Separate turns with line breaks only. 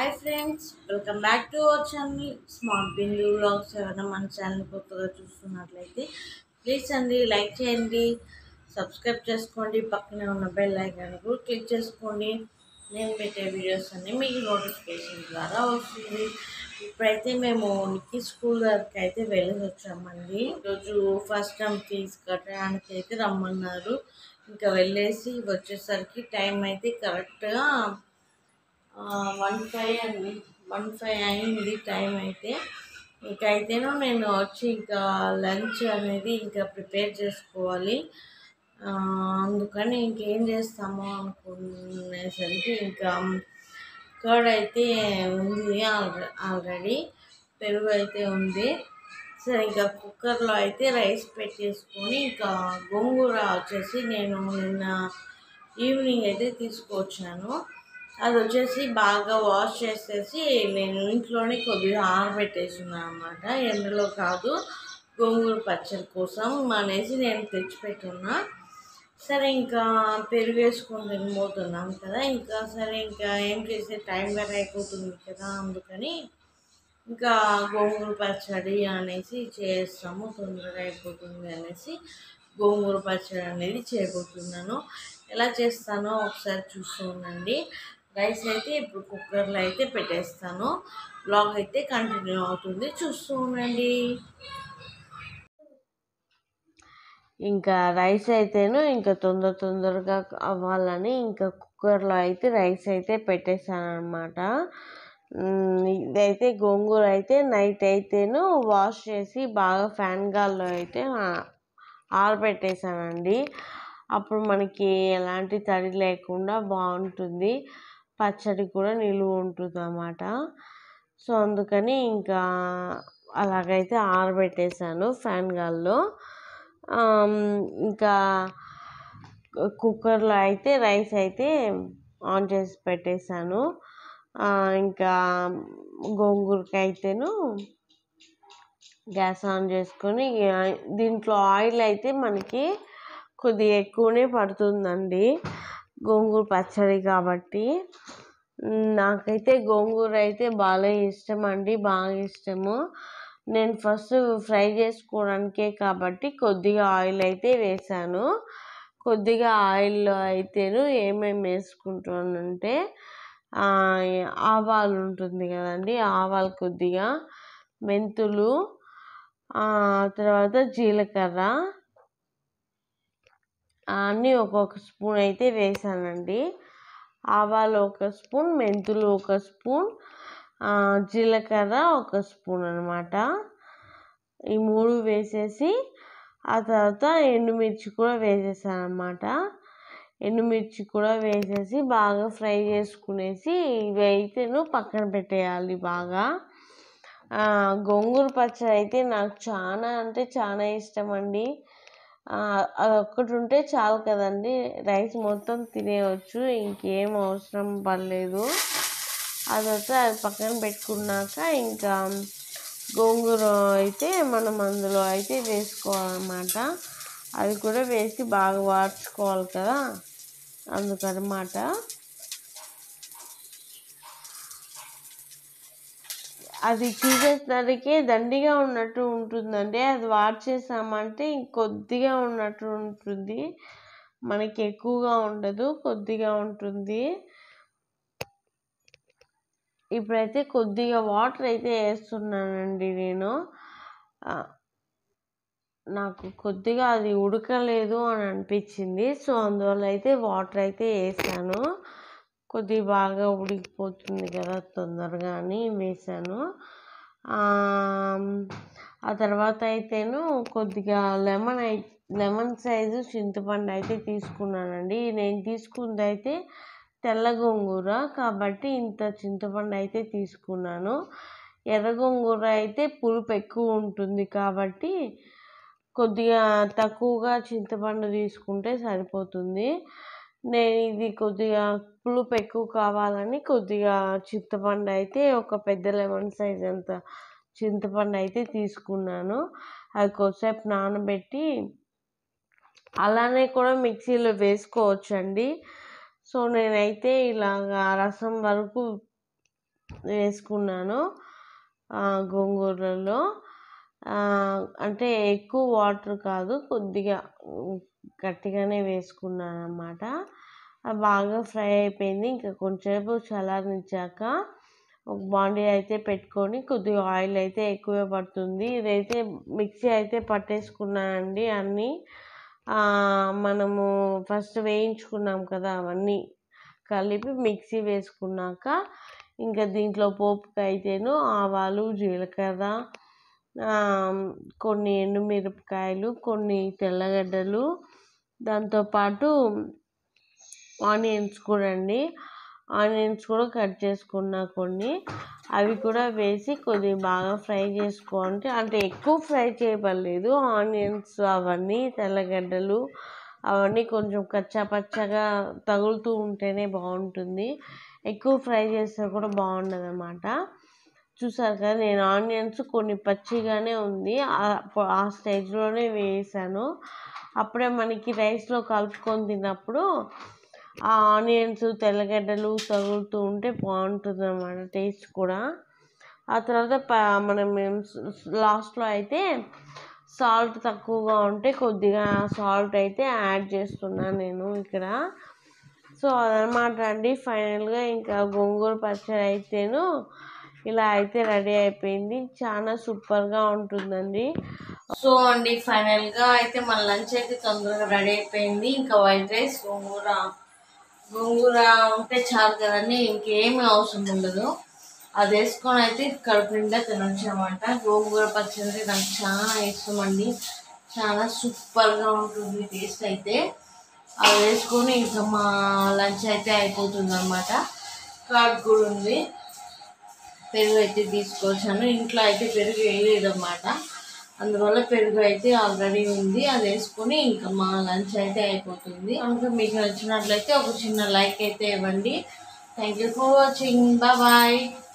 hi friends welcome back to our channel smart Bindu vlogs ఎవరైనా మన channel కొత్తగా చూస్తున్నట్లయితే ప్లీజ్ అండి లైక్ చేయండి సబ్స్క్రైబ్ చేసుకోండి పక్కనే ఉన్న బెల్ ఐకాన్ కూడా క్లిక్ చేసుకోండి నేను పెట్టే వీడియోస్ అన్నీ మీకు నోటిఫికేషన్ ద్వారా వస్తుంది ఇప్పుడైతే మేము నిక్కి స్కూల్ దగ్గరికి అయితే వెళ్ళి వచ్చామండి ఈరోజు ఫస్ట్ టైం ఫీజు కట్టడానికి అయితే రమ్మన్నారు ఇంకా వెళ్ళేసి వచ్చేసరికి టైం అయితే కరెక్ట్గా వన్ ఫైవ్ అండి వన్ ఫైవ్ అయింది టైం అయితే ఇంకైతేనో నేను వచ్చి ఇంకా లంచ్ అనేది ఇంకా ప్రిపేర్ చేసుకోవాలి ఆ, అందుకని ఇంకేం చేస్తాము అనుకునేసరికి ఇంకా కర్డ్ అయితే ఉంది ఆల్రె ఆల్రెడీ పెరుగు అయితే ఉంది సరే ఇంకా కుక్కర్లో అయితే రైస్ పెట్టేసుకొని ఇంకా గోంగూర వచ్చేసి నేను నిన్న ఈవినింగ్ అయితే తీసుకొచ్చాను అది వచ్చేసి బాగా వాష్ చేసేసి నేను ఇంట్లోనే కొద్దిగా ఆరబెట్టేసున్నాను అనమాట ఎండలో కాదు గోంగూర పచ్చడి కోసం అనేసి నేను తెచ్చిపెట్టున్నా సరే ఇంకా పెరుగు వేసుకొని తినబోతున్నాం కదా ఇంకా సరే ఇంకా ఏం చేసే టైం వేరే అయిపోతుంది కదా అందుకని ఇంకా గోంగూర పచ్చడి అనేసి చేస్తాము తొందరగా అయిపోతుంది అనేసి గోంగూర పచ్చడి అనేది చేయబోతున్నాను ఎలా చేస్తానో ఒకసారి చూస్తూ ఉండండి రైస్ అయితే ఇప్పుడు కుక్కర్లో అయితే పెట్టేస్తాను బ్లాగ్ అయితే కంటిన్యూ అవుతుంది చూస్తూ ఉండండి ఇంకా రైస్ అయితేను ఇంకా తొందర తొందరగా అవ్వాలని ఇంకా కుక్కర్లో అయితే రైస్ అయితే పెట్టేశాను అనమాట ఇదైతే గోంగూర అయితే నైట్ అయితేను వాష్ చేసి బాగా ఫ్యాన్ గాల్లో అయితే ఆ- ఆరబెట్టేశానండి అప్పుడు మనకి ఎలాంటి తడి లేకుండా బాగుంటుంది పచ్చడి కూడా నిలువ ఉంటుంది అన్నమాట సో అందుకని ఇంకా అలాగైతే ఆరబెట్టేశాను ఫ్యాన్ గాల్లో ఆమ్, ఇంకా కుక్కర్లో అయితే రైస్ అయితే ఆన్ చేసి పెట్టేశాను ఆ, ఇంకా గోంగూరకి అయితేను గ్యాస్ ఆన్ చేసుకొని ఆ, దీంట్లో ఆయిల్ అయితే మనకి కొద్దిగా ఎక్కువనే పడుతుందండి గోంగూర పచ్చడి కాబట్టి మ్, నాకైతే గోంగూర అయితే బాగా ఇష్టం అండి బాగా ఇష్టము నేను ఫస్ట్ ఫ్రై చేసుకోవడానికే కాబట్టి కొద్దిగా ఆయిల్ అయితే వేసాను కొద్దిగా ఆయిల్లో అయితేను ఏమేమి వేసుకుంటానంటే ఆ, ఆవాలు ఉంటుంది కదండి ఆవాలు కొద్దిగా మెంతులు ఆ తర్వాత జీలకర్ర అన్నీ ఒక్కొక్క స్పూన్ అయితే వేసానండి ఆవాలు ఒక స్పూన్ మెంతులు ఒక స్పూన్ ఆ, జీలకర్ర ఒక స్పూన్ అనమాట ఈ మూడు వేసేసి ఆ తర్వాత ఎండుమిర్చి కూడా వేసేసాను అనమాట ఎండుమిర్చి కూడా వేసేసి బాగా ఫ్రై చేసుకునేసి ఇవి అయితేను పక్కన పెట్టేయాలి బాగా ఆ, గోంగూర పచ్చడి అయితే నాకు చాలా అంటే చాలా ఇష్టం అండి ఆ, అదొక్కటి ఉంటే చాలు కదండి రైస్ మొత్తం తినేయవచ్చు ఇంకేం అవసరం పడలేదు అదొస్తే అది పక్కన పెట్టుకున్నాక ఇంకా గోంగూర అయితే మనం అందులో అయితే వేసుకోవాలన్నమాట అది కూడా వేసి బాగా వాడ్చుకోవాలి కదా అందుకనమాట అది చూసేసరికి దండిగా ఉన్నట్టు ఉంటుందండి అది వాడ్చేసామంటే ఇంకొద్దిగా ఉన్నట్టు ఉంటుంది మనకి ఎక్కువగా ఉండదు కొద్దిగా ఉంటుంది ఇప్పుడైతే కొద్దిగా వాటర్ అయితే వేస్తున్నానండి నేను ఆ, నాకు కొద్దిగా అది ఉడకలేదు అని అనిపించింది సో అందువల్ల అయితే వాటర్ అయితే వేసాను కొద్దిగా బాగా ఉడికిపోతుంది కదా తొందరగా అని వేసాను ఆ, ఆ తర్వాత అయితేను కొద్దిగా లెమన్ అయి లెమన్ సైజు చింతపండు అయితే తీసుకున్నానండి నేను తీసుకుంది అయితే తెల్ల గోంగూర కాబట్టి ఇంత చింతపండు అయితే తీసుకున్నాను ఎర్ర గోంగూర అయితే పులుపు ఎక్కువ ఉంటుంది కాబట్టి కొద్దిగా తక్కువగా చింతపండు తీసుకుంటే సరిపోతుంది నేను ఇది కొద్దిగా పులుపు ఎక్కువ కావాలని కొద్దిగా చింతపండు అయితే ఒక పెద్ద లెమన్ సైజ్ అంత చింతపండు అయితే తీసుకున్నాను అది కొద్దిసేపు నానబెట్టి అలానే కూడా మిక్సీలో వేసుకోవచ్చండి సో నేనైతే ఇలాగా రసం వరకు
వేసుకున్నాను ఆ, గోంగూరలో ఆ, అంటే ఎక్కువ వాటర్ కాదు కొద్దిగా ఉమ్, గట్టిగానే వేసుకున్నాను అనమాట బాగా ఫ్రై అయిపోయింది ఇంకా కొంచెంసేపు చల్లారించాక ఒక బాండీ అయితే పెట్టుకొని కొద్దిగా ఆయిల్ అయితే ఎక్కువే పడుతుంది ఇదైతే మిక్సీ అయితే పట్టేసుకున్నానండి అన్నీ ఆ, మనము ఫస్ట్ వేయించుకున్నాం కదా అవన్నీ కలిపి మిక్సీ వేసుకున్నాక ఇంకా దీంట్లో పోపుకి అయితేను ఆవాలు జీలకర్ర ఆ, కొన్ని ఎండుమిరపకాయలు కొన్ని తెల్లగడ్డలు దాంతోపాటు ఆనియన్స్ కూడా అండి ఆనియన్స్ కూడా కట్ చేసుకున్నా కొన్ని అవి కూడా వేసి కొద్దిగా బాగా ఫ్రై చేసుకోండి అంటే ఎక్కువ ఫ్రై చేయబడలేదు ఆనియన్స్ అవన్నీ తెల్లగడ్డలు అవన్నీ కొంచెం కచ్చా పచ్చగా తగులుతూ ఉంటేనే బాగుంటుంది ఎక్కువ ఫ్రై చేస్తే కూడా బాగుండదు అన్నమాట చూసారు కదా నేను ఆనియన్స్ కొన్ని పచ్చిగానే ఉంది ఆ- ఆ స్టేజ్లోనే వేసాను అప్పుడే మనకి రైస్లో కలుపుకొని తిన్నప్పుడు ఆ ఆనియన్స్ తెల్లగడ్డలు తగులుతూ ఉంటే బాగుంటుంది అన్నమాట టేస్ట్ కూడా ఆ తర్వాత ప మనం లాస్ట్లో అయితే సాల్ట్ తక్కువగా ఉంటే కొద్దిగా సాల్ట్ అయితే యాడ్ చేస్తున్నాను నేను ఇక్కడ సో అదనమాట అండి ఫైనల్గా ఇంకా గోంగూర పచ్చడి అయితేను ఇలా అయితే రెడీ అయిపోయింది చాలా సూపర్గా ఉంటుందండి
సో అండి ఫైనల్గా అయితే మన లంచ్ అయితే తొందరగా రెడీ అయిపోయింది ఇంకా వైట్ రైస్ గోంగూర గోంగూర ఉంటే చాలు కదండి ఇంకేమీ అవసరం ఉండదు అది వేసుకొని అయితే కడుపు నిండా తినొచ్చు అనమాట గోంగూర పచ్చడి అంటే నాకు చాలా ఇష్టం అండి చాలా సూపర్గా ఉంటుంది టేస్ట్ అయితే అది వేసుకొని ఇంకా మా లంచ్ అయితే అయిపోతుంది అనమాట కార్డ్ కూడా ఉంది పెరుగు అయితే తీసుకొచ్చాను ఇంట్లో అయితే పెరుగు వేయలేదు అనమాట అందువల్ల పెరుగు అయితే ఆల్రెడీ ఉంది అది వేసుకొని ఇంకా మా లంచ్ అయితే అయిపోతుంది కనుక మీకు నచ్చినట్లయితే ఒక చిన్న లైక్ అయితే ఇవ్వండి thank you for watching bye